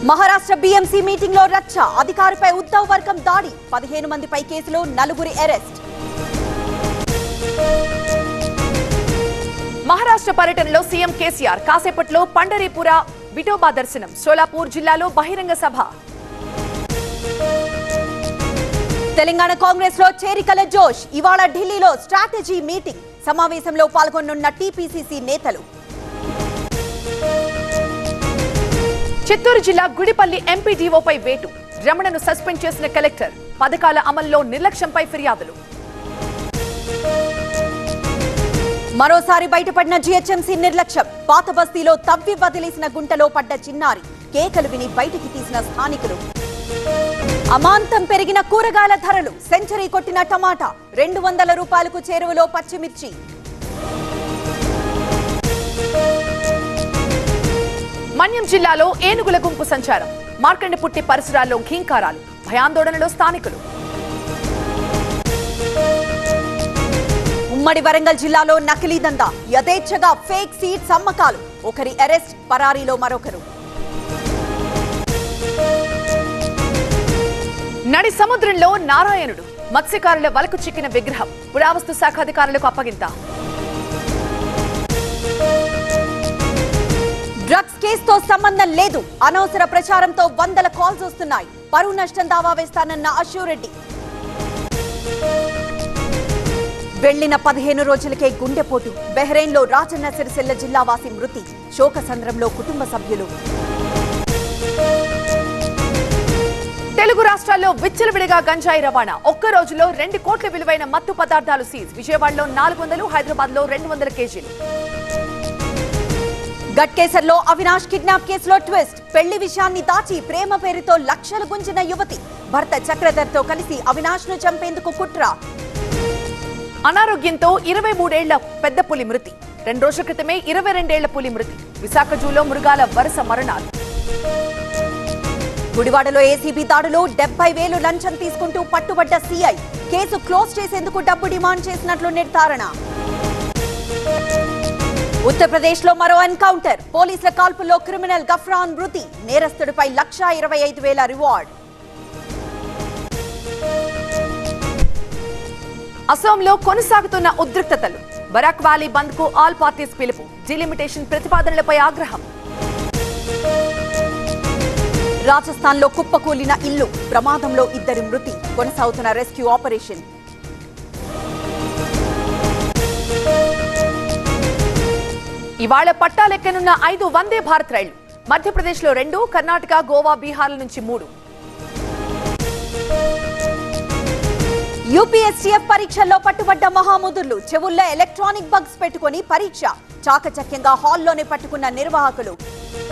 Maharashtra BMC meeting లో రచ్చ అధికారిపై ఉద్ధవ్ వర్గం దాడి పదిహేను మందిపై కేసులు నలుగురి అరెస్ట్ మహారాష్ట్ర పర్యటనలో సీఎం కేసీఆర్ కాసేపట్లో పండరీపుర విఠోబా దర్శనం సోలాపూర్ జిల్లాలో బహిరంగ సభ తెలంగాణ కాంగ్రెస్ లో చేరికల జోష్ ఇవాళ ఢిల్లీలో స్ట్రాటజీ మీటింగ్ సమావేశంలో పాల్గొనున్న టీపీసీసీ నేతలు చిత్తూరు జిల్లా గుడిపల్లి ఎంపీడీఓపై వేటు రమణను సస్పెండ్ చేసిన కలెక్టర్ పథకాల అమల్లో నిర్లక్ష్యంపై ఫిర్యాదులు మరోసారి బయటపడిన జీహెచ్ఎంసీ నిర్లక్ష్యం పాత బస్తీలో తవ్వి వదిలేసిన గుంటలో పడ్డ చిన్నారి కేకలు విని బయటికి తీసిన స్థానికులు అమాంతం పెరిగిన కూరగాయల ధరలు సెంచరీ కొట్టిన టమాటా రెండు వందల రూపాయలకు చేరువలో పచ్చిమిర్చి మన్యం జిల్లాలో ఏనుగుల గుంపు సంచారం మార్కండపుట్టి పరిసరాల్లో ఘీంకారాలు భయాందోళనలో స్థానికులు ఉమ్మడి వరంగల్ జిల్లాలో నకిలీ దందా యథేచ్ఛగా ఫేక్ సీట్స్ అమ్మకాలు ఒకరి అరెస్ట్ పరారీలో మరొకరు నడి సముద్రంలో నారాయణుడు మత్స్యకారుల వలకు చిక్కిన విగ్రహం పురావస్తు శాఖ అధికారులకు అప్పగింత డ్రగ్స్ కేసుతో సంబంధం లేదు అనవసర ప్రచారంతో వందల కాల్స్ వస్తున్నాయి పరువు నష్టం దావా వేస్తానన్న అశోరెడ్డి వెళ్లిన పదిహేను రోజులకే గుండెపోటు బెహ్రెయిన్లో రాజన్న సిరిసిల్ల జిల్లా వాసి మృతి శోకసంద్రంలో కుటుంబ సభ్యులు తెలుగు రాష్ట్రాల్లో విచ్చలవిడిగా గంజాయి రవాణా ఒక్క రోజులో రెండు కోట్ల విలువైన మత్తు పదార్థాలు సీజ్ విజయవాడలో నాలుగు వందలు హైదరాబాద్ లో రెండు వందల కేజీలు గట్కేసర్లో అవినాష్ కిడ్నాప్ కేసులో ట్విస్ట్ పెళ్లి విషయాన్ని దాచి ప్రేమ పేరుతో లక్షలు గుంజిన యువతి భర్త చక్రధర్తో కలిసి అవినాష్ ను చంపేందుకు కుట్ర అనారోగ్యంతో ఇరవై మూడేళ్ల పెద్ద పులి మృతి రెండు రోజుల క్రితమే ఇరవై రెండేళ్ల పులి మృతి విశాఖ జూలో మృగాల వరుస మరణాలు గుడివాడలో ఏసీబీ దాడులు డెబ్బై వేలు లంచం తీసుకుంటూ పట్టుబడ్డ సీఐ కేసు క్లోజ్ చేసేందుకు డబ్బు డిమాండ్ చేసినట్లు నిర్ధారణ ఉత్తరప్రదేశ్ లో మరో ఎన్కౌంటర్ పోలీసుల కాల్పుల్లో క్రిమినల్ గఫ్రాన్ మృతి నేరస్తుడిపై లక్షా ఇరవై ఐదు వేల రివార్డ్ అసోంలో కొనసాగుతున్న ఉద్రిక్తతలు బరాక్ వ్యాలీ బంద్ కు ఆల్ పార్టీస్ పిలుపు డిలిమిటేషన్ ప్రతిపాదనలపై ఆగ్రహం రాజస్థాన్ లో కుప్పకూలిన ఇల్లు ప్రమాదంలో ఇద్దరి మృతి కొనసాగుతున్న రెస్క్యూ ఆపరేషన్ ఇవాళ పట్టాలెక్కనున్న ఐదు వందే భారత్ రైళ్లు మధ్యప్రదేశ్ లో రెండు కర్ణాటక గోవా బీహార్ల నుంచి మూడు యూపీఎస్సీఎఫ్ పరీక్షల్లో పట్టుబడ్డ మహాముదుర్లు చెవుల్లో ఎలక్ట్రానిక్ బగ్స్ పెట్టుకొని పరీక్ష చాకచక్యంగా హాల్లోనే పట్టుకున్న నిర్వాహకులు